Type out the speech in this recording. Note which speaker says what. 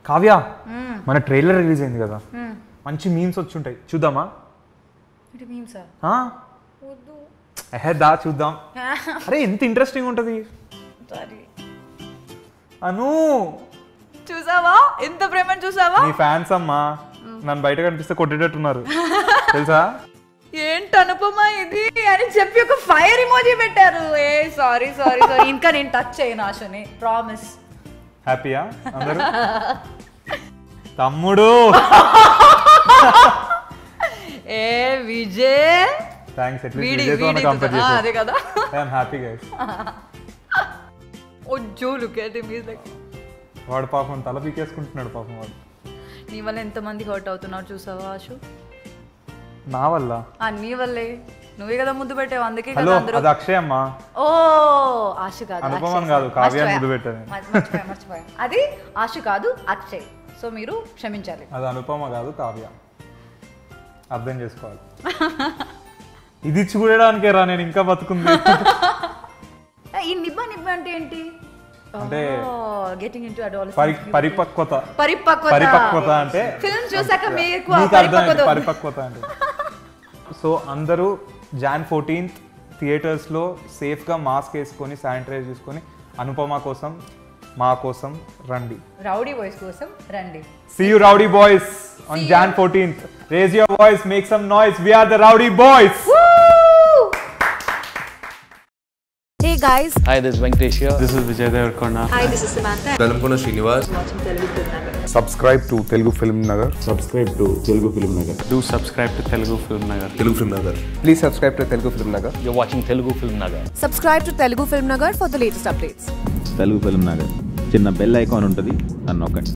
Speaker 1: కావ్య మన trailer release అయింది కదా మంచి మీమ్స్ వచ్చి ఉంటాయి చూద్దామా
Speaker 2: ఇది మీమ్సా
Speaker 1: ఆ?
Speaker 2: వద్దు
Speaker 1: ఎహే దా చూద్దాం అరే ఎంత ఇంట్రెస్టింగ్ ఉంటుంది
Speaker 2: సారీ
Speaker 1: అను
Speaker 2: చూసావా ఎంత ప్రేమను చూసావా
Speaker 1: నీ ఫ్యాన్స్ అమ్మా నన్ను బయట కనిపిస్తే కొట్టేటట్టున్నారు తెలుసా
Speaker 2: ఏంటి అనుపమా ఇది అని చెప్పి ఒక ఫైర్ ఇమోజీ పెట్టారు ఏ సారీ సారీ సారీ ఇంకా నేను టచ్ చేయను ఆశని ప్రామిస్
Speaker 1: హ్యాపీయా అందరూ తమ్ముడు
Speaker 2: ఏ విజయ్
Speaker 1: థ్యాంక్స్
Speaker 2: వీడి
Speaker 1: ఎట్లీస్ట్
Speaker 2: వీడి
Speaker 1: కంపేర్
Speaker 2: ఆ, అదే కదా
Speaker 1: I'm happy guys
Speaker 2: oh Joe look at him is like
Speaker 1: వాడు పాపం తల పీకేసుకుంటున్నాడు పాపం వాడు
Speaker 2: నీ వల్ల ఎంతమంది హర్ట్ అవుతున్నారు చూసావా ఆశు
Speaker 1: నా వల్ల
Speaker 2: ఆ నీ వల్లే నువ్వే కదా ముద్దు పెట్టావు అందుకే
Speaker 1: హలో
Speaker 2: కదా అందరూ
Speaker 1: అది అక్షయ్ అమ్మా
Speaker 2: ఓ ఆశు కాదు
Speaker 1: అనుపమని
Speaker 2: అక్షయ్.
Speaker 1: కాదు, కావ్య
Speaker 2: మర్చిపోయా.
Speaker 1: ముద్దు పెట్టాను.
Speaker 2: మర్చి- మర్చిపోయా మర్చిపోయా అది ఆశు కాదు అక్షయ్ సో మీరు క్షమించాలి
Speaker 1: అది అనుపమ కాదు కావ్య అర్థం చేసుకోవాలి ఇది ఇచ్చి కూడడానికే రా నేను ఇంకా బతుకుంది
Speaker 2: ఆ, ఈ నిబ్బ నిబ్బ అంటే ఏంటి
Speaker 1: అంటే
Speaker 2: గెటింగ్ ఇంటూ
Speaker 1: పరి పరిపక్వత
Speaker 2: పరిపక్వత
Speaker 1: పరిపక్వత అంటే
Speaker 2: ఫిల్మ్ చూసాక మీకు ఆ
Speaker 1: మీకు అర్థమైంది
Speaker 2: పరిపక్వత ఉంది.
Speaker 1: పరిపక్వత అంటే సో అందరూ జాన్ ఫోర్టీన్త్ థియేటర్స్లో సేఫ్గా మాస్క్ వేసుకొని శానిటైజ్ చేసుకొని అనుపమ కోసం మా కోసం రండి
Speaker 2: రౌడీ వాయిస్ కోసం రండి
Speaker 1: See you rowdy boys on Jan 14th. Raise your voice, make some noise. We are the rowdy boys.
Speaker 3: Hey guys,
Speaker 4: Hi, this is Venkatesh here.
Speaker 5: This is Vijay Devarkonda.
Speaker 3: hi, this is Samantha.
Speaker 6: Velankonda Srinivas
Speaker 7: subscribe to Telugu film Nagar
Speaker 8: subscribe to Telugu film Nagar
Speaker 5: Do subscribe to Telugu Film Nagar.
Speaker 6: Telugu film Nagar
Speaker 7: please subscribe to Telugu film Nagar
Speaker 4: You're watching Telugu Film Nagar.
Speaker 3: Subscribe to Telugu Film Nagar for the latest updates.
Speaker 8: Telugu film Nagar చిన్న bell icon ఉంటుంది అని నొక్కండి